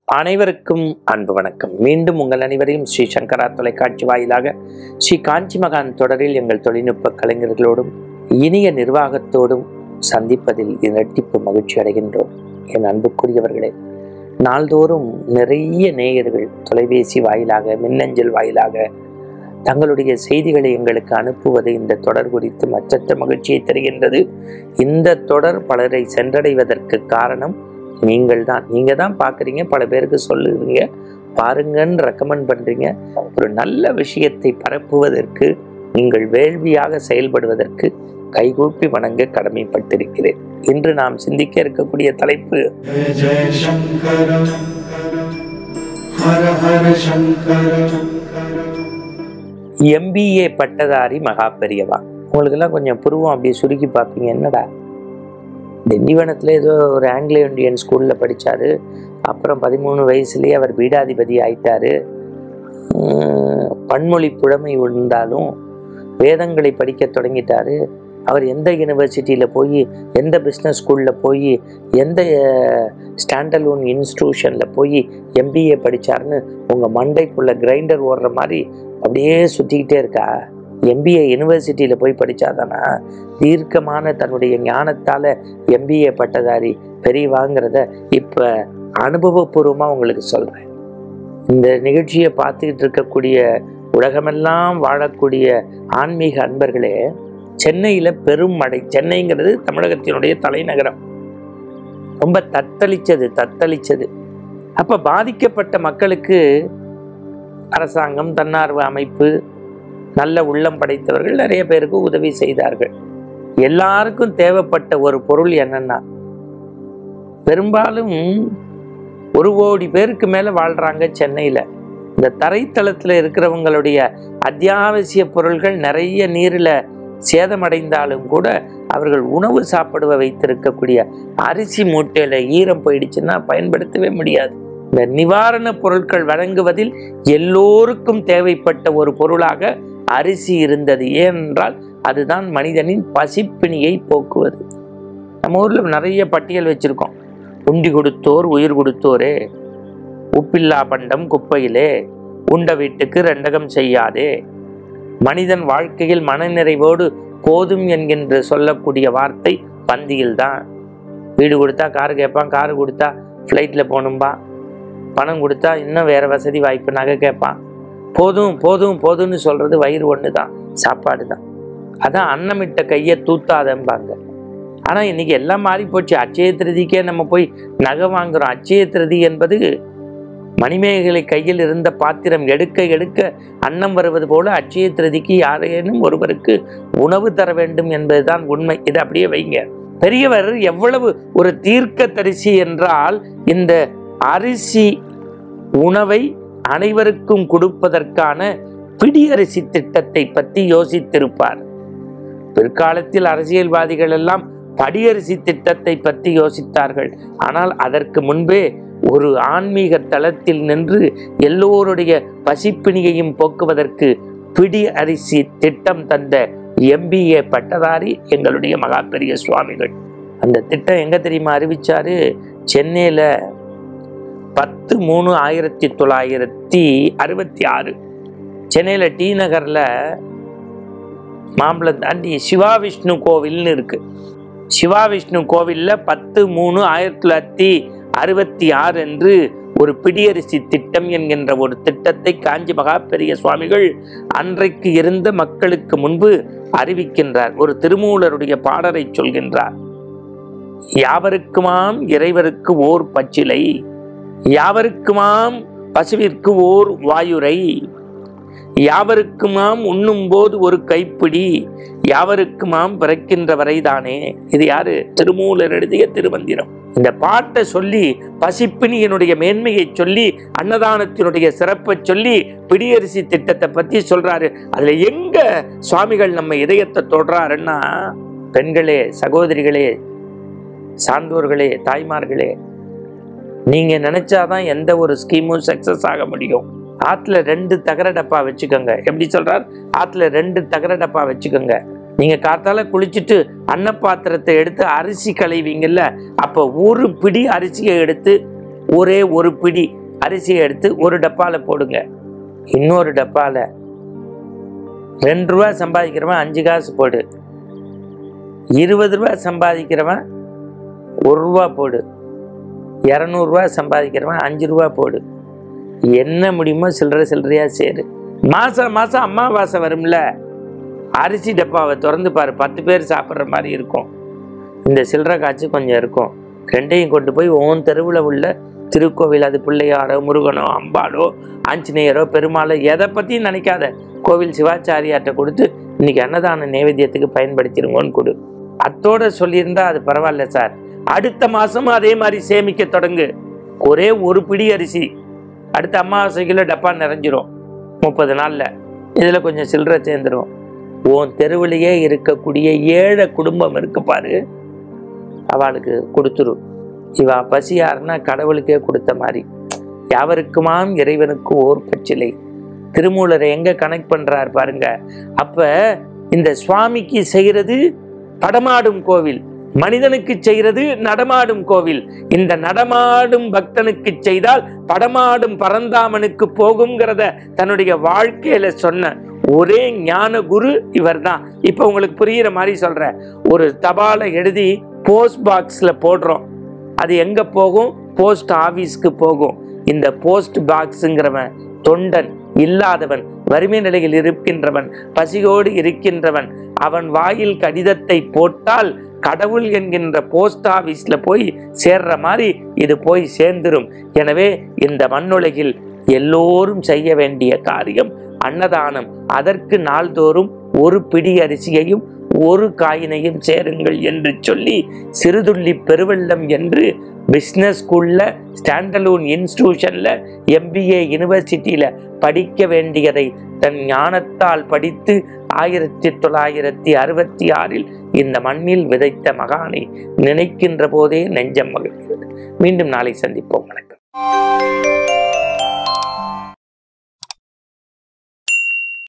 அனைவருக்கும் அன்பு வணக்கம் மீண்டும் உங்கள் அனைவரையும் ஸ்ரீ சங்கரா தொலைக்காட்சி வாயிலாக ஸ்ரீ காஞ்சி மகான் தொடரில் எங்கள் தொழில்நுட்ப கலைஞர்களோடும் இனிய நிர்வாகத்தோடும் சந்திப்பதில் இரட்டிப்பு மகிழ்ச்சி அடைகின்றோம் என் அன்புக்குரியவர்களே நாள்தோறும் நிறைய நேயர்கள் தொலைபேசி வாயிலாக மின்னஞ்சல் வாயிலாக தங்களுடைய செய்திகளை எங்களுக்கு அனுப்புவது இந்த தொடர் குறித்து மற்றற்ற மகிழ்ச்சியை தருகின்றது இந்த தொடர் பலரை சென்றடைவதற்கு காரணம் நீங்கள் தான் நீங்கள் தான் பார்க்குறீங்க பல பேருக்கு சொல்லுறீங்க பாருங்கன்னு ரெக்கமெண்ட் பண்ணுறீங்க ஒரு நல்ல விஷயத்தை பரப்புவதற்கு நீங்கள் வேள்வியாக செயல்படுவதற்கு கைகூப்பி வணங்க கடமைப்பட்டிருக்கிறேன் இன்று நாம் சிந்திக்க இருக்கக்கூடிய தலைப்பு जय जय शङ्कर हर हर शङ्कर எம்பிஏ பட்டதாரி மகா பெரியவா உங்களுக்கெல்லாம் கொஞ்சம் புருவம் அப்படியே சுருக்கி பார்ப்பீங்க என்னடா திண்டிவனத்தில் ஏதோ ஒரு ஆங்கிலோ இண்டியன் ஸ்கூலில் படித்தார் அப்புறம் பதிமூணு வயசுலேயே அவர் பீடாதிபதி ஆயிட்டாரு உம், பன்மொழி புழமை இருந்தாலும் வேதங்களை படிக்க தொடங்கிட்டாரு அவர் எந்த யூனிவர்சிட்டியில் போய் எந்த பிஸ்னஸ் ஸ்கூலில் போய் எந்த ஸ்டாண்டலோன் இன்ஸ்டியூஷனில் போய் எம்பிஏ படித்தாருன்னு உங்கள் மண்டைக்குள்ளே கிரைண்டர் ஓடுற மாதிரி அப்படியே சுற்றிக்கிட்டே இருக்கா எம்பிஏ யூனிவர்சிட்டியில் போய் படித்தாதானா தீர்க்கமான தன்னுடைய ஞானத்தால் எம்பிஏ பட்டதாரி பெரியவாங்கிறத இப்போ அனுபவபூர்வமாக உங்களுக்கு சொல்கிறேன் இந்த நிகழ்ச்சியை பார்த்துக்கிட்டு இருக்கக்கூடிய உலகமெல்லாம் வாழக்கூடிய ஆன்மீக அன்பர்களே சென்னையில் பெரும் மழை சென்னைங்கிறது தமிழகத்தினுடைய தலைநகரம் ரொம்ப தத்தளிச்சது தத்தளிச்சது அப்போ பாதிக்கப்பட்ட மக்களுக்கு அரசாங்கம் தன்னார்வ அமைப்பு நல்ல உள்ளம் படைத்தவர்கள் நிறைய பேருக்கு உதவி செய்தார்கள் எல்லாருக்கும் தேவைப்பட்ட ஒரு பொருள் என்னன்னா பெரும்பாலும் ஒரு கோடி பேருக்கு மேலே வாழ்கிறாங்க சென்னையில் இந்த தரைத்தளத்தில் இருக்கிறவங்களுடைய அத்தியாவசிய பொருள்கள் நிறைய நீரில் சேதமடைந்தாலும் கூட அவர்கள் உணவு சாப்பிடுவ வைத்திருக்கக்கூடிய அரிசி மூட்டையில் ஈரம் போயிடுச்சுன்னா பயன்படுத்தவே முடியாது இந்த நிவாரணப் பொருட்கள் வழங்குவதில் எல்லோருக்கும் தேவைப்பட்ட ஒரு பொருளாக அரிசி இருந்தது ஏனென்றால் அதுதான் மனிதனின் பசிப்பிணியை போக்குவது நம்ம ஊரில் நிறைய பட்டியல் வச்சுருக்கோம் உண்டி கொடுத்தோர் உயிர் கொடுத்தோரே உப்பில்லா பண்டம் குப்பையிலே உண்ட வீட்டுக்கு ரெண்டகம் செய்யாதே மனிதன் வாழ்க்கையில் மனநிறைவோடு போதும் என்கின்ற சொல்லக்கூடிய வார்த்தை பந்தியில்தான் வீடு கொடுத்தா காரு கேட்பான் காரு கொடுத்தா ஃப்ளைட்டில் போகணும்பா பணம் கொடுத்தா இன்னும் வேற வசதி வாய்ப்பு நகை கேட்பான் போதும் போதும் போதும்னு சொல்றது வயிறு ஒன்று தான் சாப்பாடு தான் அதான் அன்னமிட்ட கையை தூத்தாதம்பாங்க ஆனால் இன்னைக்கு எல்லாம் மாறி போச்சு அச்சய திருதிக்கே நம்ம போய் நகை வாங்குறோம் அச்சய திருதி என்பது மணிமேகலை கையில் இருந்த பாத்திரம் எடுக்க எடுக்க அன்னம் வருவது போல அச்சய திருதிக்கு யாரேனும் ஒருவருக்கு உணவு தர வேண்டும் என்பதுதான் உண்மை இது அப்படியே வைங்க பெரியவர் எவ்வளவு ஒரு தீர்க்க தரிசி என்றால் இந்த அரிசி உணவை அனைவருக்கும் கொடுப்பதற்கான பிடியரிசி திட்டத்தை பற்றி யோசித்திருப்பார் பிற்காலத்தில் அரசியல்வாதிகள் எல்லாம் படியரிசி திட்டத்தை பற்றி யோசித்தார்கள் ஆனால் அதற்கு முன்பே ஒரு ஆன்மீக தளத்தில் நின்று எல்லோருடைய பசிப்பிணியையும் போக்குவதற்கு பிடி அரிசி திட்டம் தந்த எம்பிஏ பட்டதாரி எங்களுடைய மகா பெரிய சுவாமிகள் அந்த திட்டம் எங்க தெரியுமா அறிவிச்சாரு சென்னையில பத்து மூணு ஆயிரத்தி தொள்ளாயிரத்தி அறுபத்தி ஆறு சென்னையில் டி நகரில் மாம்பழம் தாண்டி சிவா விஷ்ணு கோவில்னு இருக்கு சிவா விஷ்ணு கோவிலில் பத்து மூணு ஆயிரத்தி தொள்ளாயிரத்தி அறுபத்தி ஆறு என்று ஒரு பிடியரிசி திட்டம் என்கின்ற ஒரு திட்டத்தை காஞ்சி மகா பெரிய சுவாமிகள் அன்றைக்கு இருந்த மக்களுக்கு முன்பு அறிவிக்கின்றார் ஒரு திருமூலருடைய பாடலை சொல்கின்றார் யாவருக்குமாம் இறைவருக்கு ஓர் பச்சிலை யாவருக்குமாம் பசுவிற்கு ஓர் வாயுரை யாவருக்குமாம் உண்ணும்போது ஒரு கைப்பிடி யாவருக்குமாம் பிறக்கின்ற வரைதானே இது யாரு திருமூலர் எழுதிய திருமந்திரம் இந்த பாட்டை சொல்லி பசிப்பிணியினுடைய மேன்மையை சொல்லி அன்னதானத்தினுடைய சிறப்பை சொல்லி பிடியரிசி திட்டத்தை பத்தி சொல்றாரு அதுல எங்க சுவாமிகள் நம்ம இதயத்தை தொடுறாருன்னா பெண்களே சகோதரிகளே சான்றோர்களே தாய்மார்களே நீங்க நினைச்சாதான் எந்த ஒரு ஸ்கீமும் சக்சஸ் ஆக முடியும் ஆத்துல ரெண்டு தகர டப்பா வச்சுக்கோங்க எப்படி சொல்றார் ஆத்துல ரெண்டு தகர டப்பா வச்சுக்கோங்க நீங்க காத்தால குளிச்சுட்டு அன்னப்பாத்திரத்தை எடுத்து அரிசி களைவீங்கல்ல அப்ப ஒரு பிடி அரிசியை எடுத்து ஒரே ஒரு பிடி அரிசியை எடுத்து ஒரு டப்பாவில் போடுங்க இன்னொரு டப்பாவில் ரெண்டு ரூபா சம்பாதிக்கிறவன் அஞ்சு காசு போடு இருபது ரூபா சம்பாதிக்கிறவன் ஒரு ரூபா போடு இரநூறுவா சம்பாதிக்கிறவன் அஞ்சு ரூபா போடு என்ன முடியுமோ சில்லறை சில்லறையா சேரு மாசம் மாசம் அமாவாசை வரும்ல அரிசி டப்பாவை திறந்து பாரு பத்து பேர் சாப்பிட்ற மாதிரி இருக்கும் இந்த சில்லறை காய்ச்சி கொஞ்சம் இருக்கும் ரெண்டையும் கொண்டு போய் ஓன் தெருவில் உள்ள திருக்கோவில் அது பிள்ளையாரோ முருகனோ அம்பாளோ ஆஞ்சநேயரோ பெருமாளோ எதை பற்றியும் நினைக்காத கோவில் சிவாச்சாரியார்ட்ட கொடுத்து இன்னைக்கு அன்னதான நைவேத்தியத்துக்கு பயன்படுத்திடுங்கன்னு கொடு அத்தோட சொல்லியிருந்தா அது பரவாயில்ல சார் அடுத்த மாசமும் அதே மாதிரி சேமிக்க தொடங்கு ஒரே ஒரு பிடி அரிசி அடுத்த அமாவாசைக்குள்ள டப்பா நிறைஞ்சிரும் முப்பது நாள்ல இதுல கொஞ்சம் சில்லறை சேர்ந்துரும் உன் தெருவிலேயே இருக்கக்கூடிய ஏழை குடும்பம் இருக்கு பாரு அவளுக்கு கொடுத்துரு இவா பசி யாருன்னா கடவுளுக்கே கொடுத்த மாதிரி யாவருக்குமாம் இறைவனுக்கு ஓர் பச்சிலை திருமூலரை எங்க கனெக்ட் பண்றார் பாருங்க அப்ப இந்த சுவாமிக்கு செய்யறது படமாடும் கோவில் மனிதனுக்கு செய்கிறது நடமாடும் கோவில் இந்த நடமாடும் பக்தனுக்கு செய்தால் படமாடும் பரந்தாமனுக்கு போகுங்கிறத தன்னுடைய வாழ்க்கையில சொன்ன ஒரே ஞான குரு இவர்தான் இப்ப உங்களுக்கு புரியுற மாதிரி சொல்றேன் ஒரு தபாலை எழுதி போஸ்ட் பாக்ஸ்ல போடுறோம் அது எங்க போகும் போஸ்ட் ஆபீஸ்க்கு போகும் இந்த போஸ்ட் பாக்ஸுங்கிறவன் தொண்டன் இல்லாதவன் வறுமை நிலையில் இருக்கின்றவன் பசியோடு இருக்கின்றவன் அவன் வாயில் கடிதத்தை போட்டால் கடவுள் என்கின்ற போஸ்ட் ஆபீஸ்ல போய் சேர்ற மாதிரி இது போய் சேர்ந்துரும் எனவே இந்த மண்ணுலகில் எல்லோரும் செய்ய வேண்டிய காரியம் அன்னதானம் அதற்கு நாள்தோறும் ஒரு பிடி அரிசியையும் ஒரு காயினையும் சேருங்கள் என்று சொல்லி சிறுதுள்ளி பெருவெள்ளம் என்று பிஸ்னஸ் ஸ்கூல்ல ஸ்டாண்டலூன் இன்ஸ்டிடியூஷன்ல எம்பிஏ யூனிவர்சிட்டியில படிக்க வேண்டியதை தன் ஞானத்தால் படித்து ஆயிரத்தி தொள்ளாயிரத்தி அறுபத்தி ஆறில் இந்த மண்ணில் விதைத்த மகானை நினைக்கின்ற போதே நெஞ்சம் மகிழ்கிறது மீண்டும் நாளை சந்திப்போம் வணக்கம்